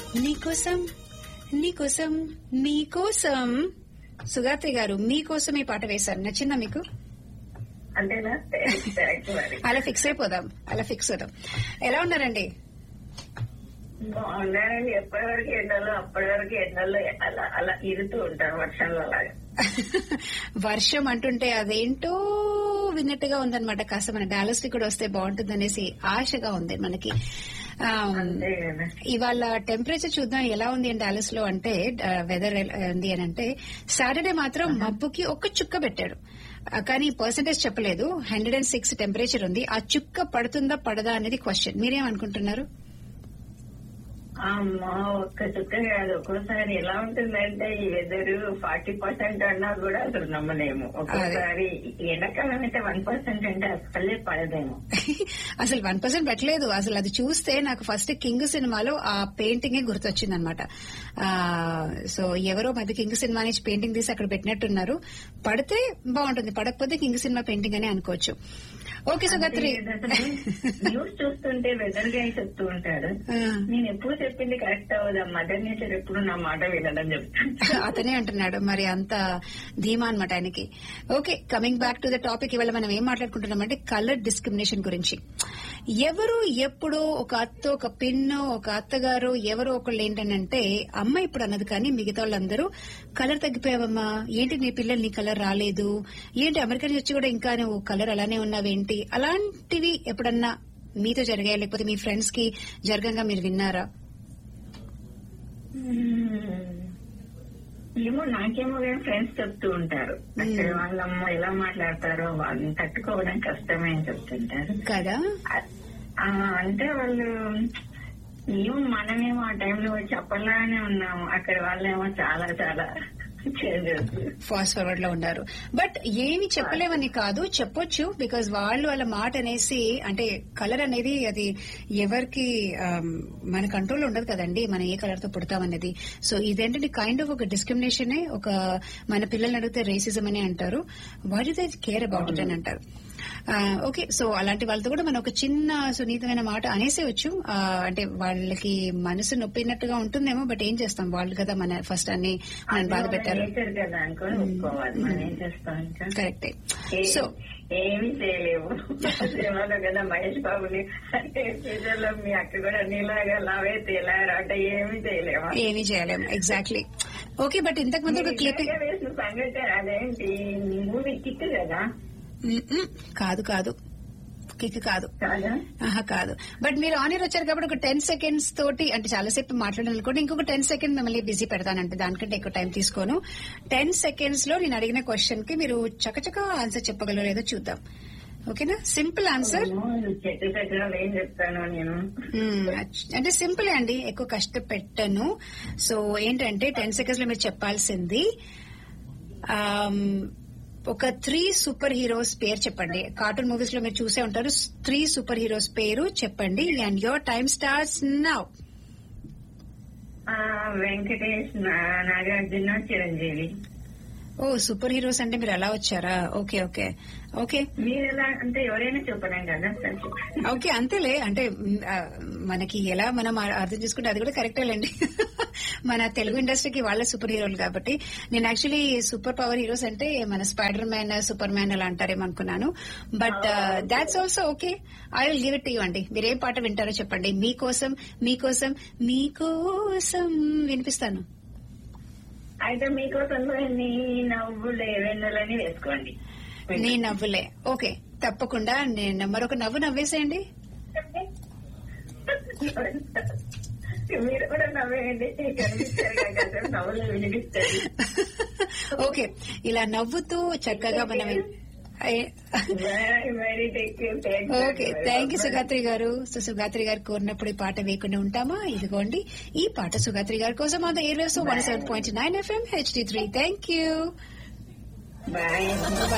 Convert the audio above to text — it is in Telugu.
నీకోసం నీకోసం మీకోసం సుగాత్రి గారు మీకోసం ఈ పాట వేశారు నచ్చిందా మీకు అంతేనా థ్యాంక్స్ మరి అలా ఫిక్స్ అయిపోదాం అలా ఫిక్స్ అవుదాం ఎలా ఉన్నారండి బాగున్నానండి ఎప్పటి వరకు ఎండలో అప్పటి వరకు ఎండలో అలా అలా ఇరుతూ ఉంటాను వర్షంలో అలాగా వర్షం అంటుంటే అదేంటో విన్నట్టుగా ఉందన్నమాట కాస్త మన డాలస్ కి కూడా వస్తే బాగుంటుంది అనేసి ఆశగా ఉంది మనకి ఆ, అంతే కదా ఇవాళ టెంపరేచర్ చూద్దాం ఎలా ఉంది డాలస్ లో అంటే వెదర్ ఉంది అని అంటే సాటర్డే మాత్రం మబ్బుకి ఒక్క చుక్క పెట్టాడు ఆ, కానీ పర్సంటేజ్ చెప్పలేదు హండ్రెడ్ అండ్ సిక్స్ టెంపరేచర్ ఉంది ఆ చుక్క పడుతుందా పడదా అనేది క్వశ్చన్ మీరేమనుకుంటున్నారు అమ్మా ఒక్క చుక్క కాదు ఒక్కోసారి ఎలా ఉంటుందంటే ఈ వెదర్ ఫార్టీ పర్సెంట్ అన్నా కూడా అసలు నమ్మలేము ఒక్కోసారి ఎండాకాలం అయితే వన్ పర్సెంట్ అంటే అసలే పడదేమో అసలు వన్ పర్సెంట్ పెట్టలేదు అసలు అది చూస్తే నాకు ఫస్ట్ కింగ్ సినిమాలో ఆ పెయింటింగే గుర్తొచ్చింది అనమాట సో ఎవరో మధ్య కింగ్ సినిమా నుంచి పెయింటింగ్ తీసి అక్కడ పెట్టినట్టున్నారు పడితే బాగుంటుంది పడకపోతే కింగ్ సినిమా పెయింటింగ్ అని అనుకోవచ్చు ఓకే సుగత్రి న్యూస్ చూస్తుంటే వెదర్ గా చెప్తూ ఉంటాడు నేను ఎప్పుడు చెప్పింది కరెక్ట్ అవ్వదు మదర్ నేచర్ ఎప్పుడు నా మాట వినదని చెప్తాను అతనే అంటున్నాడు మరి అంత ధీమా అనమాట ఆయనకి okay coming back to the topic ఇవాళ మనం ఏం మాట్లాడుకుంటున్నామంటే కలర్ డిస్క్రిమినేషన్ గురించి ఎవరు ఎప్పుడో ఒక అత్త ఒక పిన్ను ఒక అత్తగారు ఎవరో ఒకళ్ళు ఏంటంటే అమ్మ ఇప్పుడు అన్నది కానీ మిగతా వాళ్ళందరూ కలర్ తగ్గిపోయావమ్మా ఏంటి నీ పిల్లలు నీ కలర్ రాలేదు ఏంటి అమెరికా నుంచి వచ్చి కూడా ఇంకా నువ్వు కలర్ అలానే ఉన్నావేంటి అలాంటివి ఎప్పుడన్నా మీతో జరిగాయా లేకపోతే మీ ఫ్రెండ్స్ కి జరగంగా మీరు విన్నారా ఏమో నాకేమో కానీ ఫ్రెండ్స్ చెప్తూ ఉంటారు అక్కడ వాళ్ళమ్మ ఎలా మాట్లాడతారో వాళ్ళని తట్టుకోవడం కష్టమే అని చెప్తుంటారు కదా ఆ, అంటే వాళ్ళు ఏమో మనమేమో ఆ టైంలో చెప్పలానే ఉన్నాము అక్కడ వాళ్ళేమో చాలా చాలా చేంజెస్ ఫాస్ట్ ఫార్వర్డ్ లో ఉన్నారు బట్ ఏమి చెప్పలేమని కాదు చెప్పొచ్చు బికాజ్ వాళ్ళు వాళ్ళ మాట అనేసి అంటే కలర్ అనేది అది ఎవరికి ఆమ్, మన కంట్రోల్ ఉండదు కదండి మనం ఏ కలర్ తో పుడతామనేది సో ఇదేంటంటే కైండ్ ఆఫ్ ఒక డిస్క్రిమినేషన్ ఒక మన పిల్లల్ని అడిగితే రేసిజం అని అంటారు what is care about it అని అంటారు ఓకే సో అలాంటి వాళ్ళతో కూడా మనం ఒక చిన్న సున్నితమైన మాట అనేసేయచ్చు ఆ, అంటే వాళ్ళకి మనసు నొప్పినట్టుగా ఉంటుందేమో బట్ ఏం చేస్తాం వాళ్ళు కదా మన ఫస్ట్ అన్ని మనం బాధ పెట్టారు నేచర్ కదా అనుకొని ఒప్పుకోవాలి మనం ఏం చేస్తాం ఇంకా కరెక్టే ఏ- సో ఏమీ చేయలేవు సినిమాలో కదా మహేష్ బాబుని అంటే ఫ్యూచర్ లో మీ అక్క కూడా నీలాగా లావే తేలారు అంటే ఏమీ చేయలేము ఏమీ చేయలేము ఎగ్జాక్ట్లీ ఓకే బట్ ఇంతకు ముందు ఒక క్లిప్పింగ్ నిజంగా వేసిన సంగతి అదేంటి మూవీ కిక్ కదా కాదు కాదు కిక్ కాదు కాదా ఆహా కాదు బట్ మీరు ఆన్ ఇయర్ వచ్చారు కాబట్టి ఒక టెన్ సెకండ్స్ తోటి అంటే చాలాసేపు మాట్లాడాను అనుకోండి ఇంకొక టెన్ సెకండ్ మిమ్మల్ని బిజీ పెడతానంటే దానికంటే ఎక్కువ టైం తీసుకోను టెన్ సెకండ్స్ లో నేను అడిగిన క్వశ్చన్ కి మీరు చకచక ఆన్సర్ చెప్పగలరో లేదో చూద్దాం ఓకేనా సింపుల్ ఆన్సర్ అమ్మో, చెట్టు చక్రాలు ఏం చెప్తాను నేను మ్మ్. అంటే సింపుల్ అండి ఎక్కువ కష్టపెట్టను సో ఏంటంటే టెన్ సెకండ్స్ లో మీరు చెప్పాల్సింది ఆమ్, ఒక త్రీ సూపర్ హీరోస్ పేరు చెప్పండి కార్టూన్ మూవీస్ లో మీరు చూసే ఉంటారు త్రీ సూపర్ హీరోస్ పేరు చెప్పండి and your time starts now ఆ, వెంకటేష్ నా- నాగార్జున చిరంజీవి ఓ సూపర్ హీరోస్ అంటే మీరు అలా వచ్చారా ఓకే ఓకే ఓకే మీరు ఎలా అంటే ఎవరైనా చెప్పలేం కదా సరే చెప్పండి. ఓకే అంతేలే అంటే మ్, ఆ, మనకి ఎలా మనం ఆ- అర్థం చేసుకుంటే అది కూడా కరెక్టేలేండి మన తెలుగు ఇండస్ట్రీకి వాళ్ళ సూపర్ హీరోలు కాబట్టి నేను యాక్చువల్లీ సూపర్ పవర్ హీరోస్ అంటే మన స్పైడర్ మ్యాన్ సూపర్ మ్యాన్ అలా అంటారేమో అనుకున్నాను but that's also okay I will give it you అండి మీరు ఏ పాట వింటారో చెప్పండి మీకోసం మీకోసం మీకోసం వినిపిస్తాను అయితే మీకోసం నీ నవ్వులే వెన్నెలని వేసుకోండి నీ నవ్వులే ఓకే తప్పకుండా నేను నెంబర్ ఒక నవ్వు నవ్వేసేయండి మీరు కూడా నవ్వేయండి కనిపిస్తారు కదా నవ్వులు వినిపిస్తారు ఓకే ఇలా నవ్వుతూ చక్కగా మనం very take okay thank you Sugatri గారు సో సుగాత్రి గారు కోరినప్పుడు ఈ పాట వేయకుండా ఉంటామా ఇదిగోండి ఈ పాట సుగాత్రి గారి కోసం on the air waves one seven point nine FM HD three thank you bye